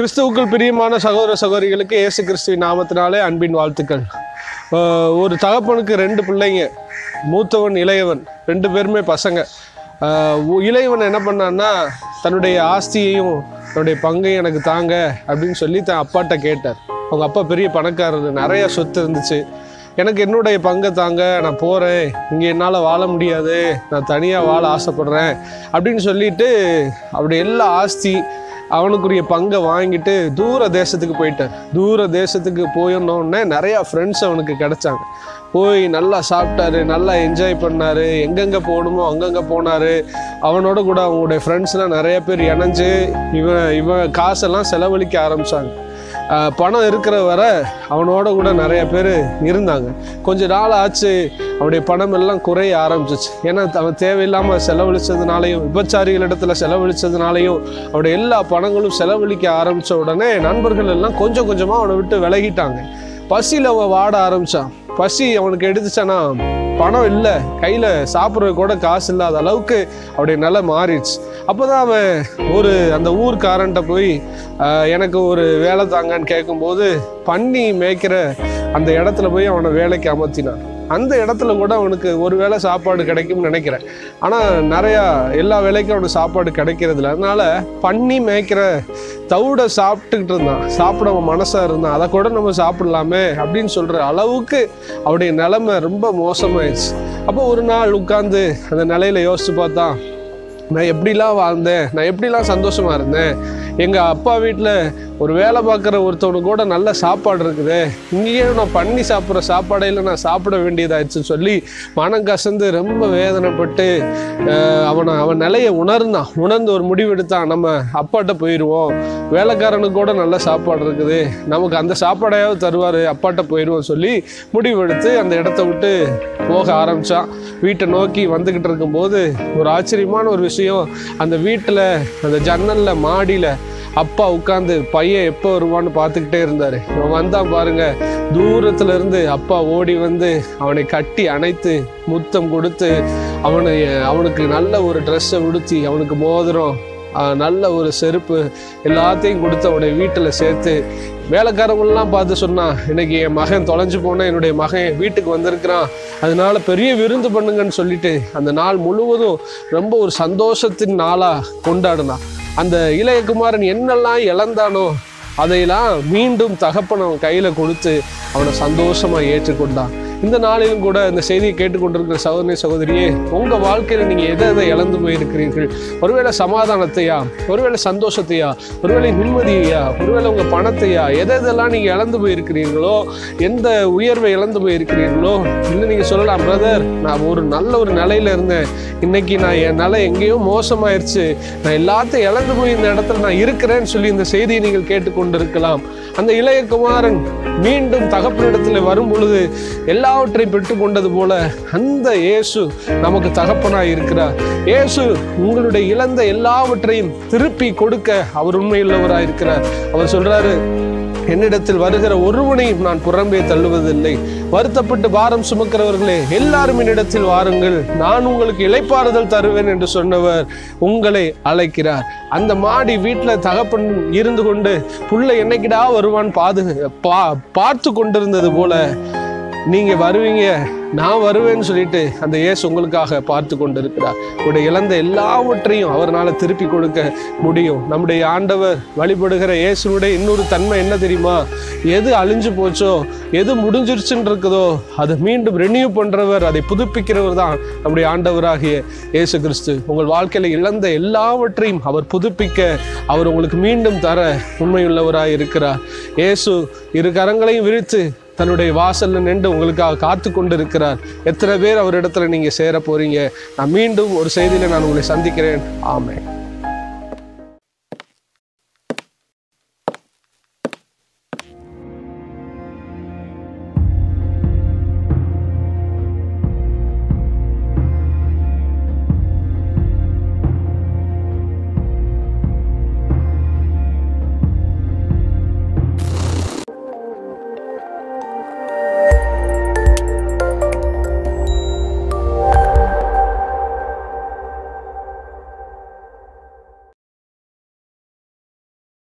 கிறிஸ்துவுக்குள் பிரியமான சகோதர சகோதரிகளுக்கு இயேசு கிறிஸ்துவின் நாமத்தினாலே அன்பின் வாழ்த்துக்கள் ஆஹ் ஒரு தகப்பனுக்கு ரெண்டு பிள்ளைங்க மூத்தவன் இளையவன் ரெண்டு பேருமே பசங்க ஆஹ் உ- இளையவன் என்ன பண்ணான்னா தன்னுடைய ஆஸ்தியையும் தன்னுடைய பங்கையும் எனக்கு தாங்க அப்படின்னு சொல்லி தன் அப்பாட்ட கேட்டார் அவங்க அப்பா பெரிய பணக்காரர் நிறைய சொத்து இருந்துச்சு எனக்கு என்னுடைய பங்கை தாங்க நான் போகிறேன் இங்கே என்னால் வாழ முடியாது நான் தனியாக வாழ ஆசைப்படுறேன் அப்படின்னு சொல்லிட்டு அப்படி எல்லா ஆஸ்தி அவனுக்குரிய பங்கை வாங்கிட்டு தூர தேசத்துக்கு போயிட்டார் தூர தேசத்துக்கு போயிடணுன்னே நிறையா ஃப்ரெண்ட்ஸ் அவனுக்கு கிடைச்சாங்க போய் நல்லா சாப்பிட்டாரு நல்லா என்ஜாய் பண்ணாரு எங்கெங்கே போகணுமோ அங்கங்கே போனார் அவனோட கூட அவங்களுடைய ஃப்ரெண்ட்ஸ்லாம் நிறைய பேர் இணைஞ்சு இவன் இவன் காசெல்லாம் செலவழிக்க ஆரம்பிச்சாங்க ஆஹ் பணம் இருக்கிற வரை அவனோட கூட நிறைய பேர் இருந்தாங்க கொஞ்ச நாள் ஆச்சு அவனுடைய பணம் எல்லாம் குறைய ஆரம்பிச்சிச்சு ஏன்னா அவன் தேவையில்லாமல் செலவழிச்சதுனாலையும் விபச்சாரிகளிடத்துல செலவழிச்சதுனாலையும் அவனுடைய எல்லா பணங்களும் செலவழிக்க ஆரம்பிச்ச உடனே நண்பர்கள் எல்லாம் கொஞ்சம் கொஞ்சமாக அவனை விட்டு விலகிட்டாங்க பசியில் அவன் வாட ஆரம்பிச்சான் பசி அவனுக்கு எடுத்துச்சானா பணம் இல்லை கையில் சாப்பிட்றது கூட காசு இல்லாத அளவுக்கு அவருடைய நிலை மாறிடுச்சு அப்போ தான் அவன் ஒரு அந்த ஊர்க்காரன்ட்ட போய் ஆஹ், எனக்கு ஒரு வேலை தாங்கன்னு கேட்கும்போது பன்னி மேய்க்கிற அந்த இடத்துல போய் அவனை வேலைக்கு அமர்த்தினான் அந்த இடத்துல கூட அவனுக்கு ஒரு வேளை சாப்பாடு கிடைக்கும்னு நினைக்கிறேன் ஆனால் நிறையா எல்லா வேலைக்கும் அவனுக்கு சாப்பாடு கிடைக்கிறதில்ல அதனால பன்னி மேய்க்கிற தவிட சாப்பிட்டுக்கிட்டு இருந்தான் சாப்பிட அவன் மனசாக இருந்தான் அதை கூட நம்ம சாப்பிடலாமே அப்படின்னு சொல்கிற அளவுக்கு அவருடைய நிலைமை ரொம்ப மோசமாயிடுச்சு அப்போ ஒரு நாள் உட்காந்து அந்த நிலையில யோசிச்சு பார்த்தா நான் எப்படிலாம் வாழ்ந்தேன் நான் எப்படிலாம் சந்தோஷமா இருந்தேன் எங்கள் அப்பா வீட்டில் ஒரு வேலை பார்க்குற ஒருத்தவனுக்கு கூட நல்ல சாப்பாடு இருக்குது இங்கேயும் நான் பண்ணி சாப்பிட்ற சாப்பாடையில் நான் சாப்பிட வேண்டியதாச்சுன்னு சொல்லி மனம் கசந்து ரொம்ப வேதனைப்பட்டு அஹ், அவனை அவன் நிலையை உணர்ந்தான் உணர்ந்து ஒரு முடிவு எடுத்தான் நம்ம அப்பாட்ட போயிடுவோம் வேலைக்காரனுக்கு கூட நல்ல சாப்பாடு இருக்குது நமக்கு அந்த சாப்பாடையாவது தருவார் அப்பாட்ட போயிடுவோம் சொல்லி முடிவெடுத்து அந்த இடத்த விட்டு போக ஆரம்பித்தான் வீட்டை நோக்கி வந்துக்கிட்டு இருக்கும்போது ஒரு ஆச்சரியமான ஒரு விஷயம் அந்த வீட்டில் அந்த ஜன்னலில் மாடியில் அப்பா உட்காந்து பையன் எப்போ வருவான்னு பார்த்துக்கிட்டே இருந்தார் இவன் வந்தான் பாருங்க தூரத்துல இருந்து அப்பா ஓடி வந்து அவனை கட்டி அணைத்து முத்தம் கொடுத்து அவனை அவனுக்கு நல்ல ஒரு ட்ரெஸ்ஸை உடுத்தி அவனுக்கு மோதிரம் ஆஹ், நல்ல ஒரு செருப்பு எல்லாத்தையும் கொடுத்து அவனுடைய வீட்டில் சேர்த்து வேலைக்காரவங்களாம் பார்த்து சொன்னான் இன்னைக்கு என் மகன் தொலைஞ்சு போன என்னுடைய மகன் வீட்டுக்கு வந்திருக்கிறான் அதனால பெரிய விருந்து பண்ணுங்கன்னு சொல்லிட்டு அந்த நாள் முழுவதும் ரொம்ப ஒரு சந்தோஷத்தின் நாளாக கொண்டாடினான் அந்த இளையகுமாரன் என்னெல்லாம் இழந்தானோ அதையெல்லாம் மீண்டும் தகப்பன் அவன் கையில் கொடுத்து அவனை சந்தோஷமாக ஏற்றுக்கொண்டான் இந்த நாளிலும் கூட இந்த செய்தியை கேட்டுக்கொண்டிருக்கிற சகோதரி சகோதரியே உங்கள் வாழ்க்கையில் நீங்கள் எதை எதை இழந்து போயிருக்கிறீர்கள் ஒருவேளை சமாதானத்தையா ஒருவேளை சந்தோஷத்தையா ஒருவேளை நிம்மதியையா ஒருவேளை உங்கள் பணத்தையா எதை எதெல்லாம் நீங்கள் இழந்து போயிருக்கிறீர்களோ எந்த உயர்வை இழந்து போயிருக்கிறீர்களோ இல்லை நீங்கள் சொல்லலாம் பிரதர் நான் ஒரு நல்ல ஒரு நிலையில இருந்தேன் இன்னைக்கு நான் என் நிலை எங்கேயோ மோசமாயிருச்சு நான் எல்லாத்தையும் இழந்து போய் இந்த இடத்துல நான் இருக்கிறேன்னு சொல்லி இந்த செய்தியை நீங்கள் கேட்டுக்கொண்டிருக்கலாம் அந்த இளைய குமாரன் மீண்டும் தகப்பனிடத்தில் வரும் பொழுது எல்லாவற்றையும் பெற்றுக்கொண்டது போல அந்த இயேசு நமக்கு தகப்பனாய் இருக்கிறார் இயேசு உங்களுடைய இழந்த எல்லாவற்றையும் திருப்பி கொடுக்க அவர் உண்மையுள்ளவராய் இருக்கிறார் அவர் சொல்றாரு என்னிடத்தில் வருகிற ஒருவனையும் நான் புறம்பே தள்ளுவதில்லை வருத்தப்பட்டு பாரம் சுமக்கிறவர்களே எல்லாரும் என்னிடத்தில் வாருங்கள் நான் உங்களுக்கு இளைப்பாறுதல் தருவேன் என்று சொன்னவர் உங்களை அழைக்கிறார் அந்த மாடி வீட்டில் தகப்பன் இருந்து கொண்டு புள்ள என்னைக்கிடா வருவான் பாது பா பார்த்து கொண்டிருந்தது போல நீங்க வருவீங்க நான் வருவேன்னு சொல்லிட்டு அந்த இயேசு உங்களுக்காக பார்த்து கொண்டிருக்கிறார் உடைய இழந்த எல்லாவற்றையும் அவர்னால திருப்பி கொடுக்க முடியும் நம்முடைய ஆண்டவர் வழிபடுகிற இயேசுனுடைய இன்னொரு தன்மை என்ன தெரியுமா எது அழிஞ்சு போச்சோ எது முடிஞ்சிருச்சுன்னு இருக்குதோ அதை மீண்டும் ரெனியூ பண்றவர் அதை புதுப்பிக்கிறவர் தான் நம்முடைய ஆண்டவராகிய இயேசு கிறிஸ்து உங்கள் வாழ்க்கையில இழந்த எல்லாவற்றையும் அவர் புதுப்பிக்க அவர் உங்களுக்கு மீண்டும் தர உண்மையுள்ளவராய் இருக்கிறார் இயேசு இரு கரங்களையும் விரித்து தன்னுடைய வாசல்ல நின்று உங்களுக்காக காத்து கொண்டு இருக்கிறார் எத்தனை பேர் அவரிடத்துல நீங்க சேர போறீங்க நான் மீண்டும் ஒரு செய்தியில நான் உங்களை சந்திக்கிறேன் ஆமென்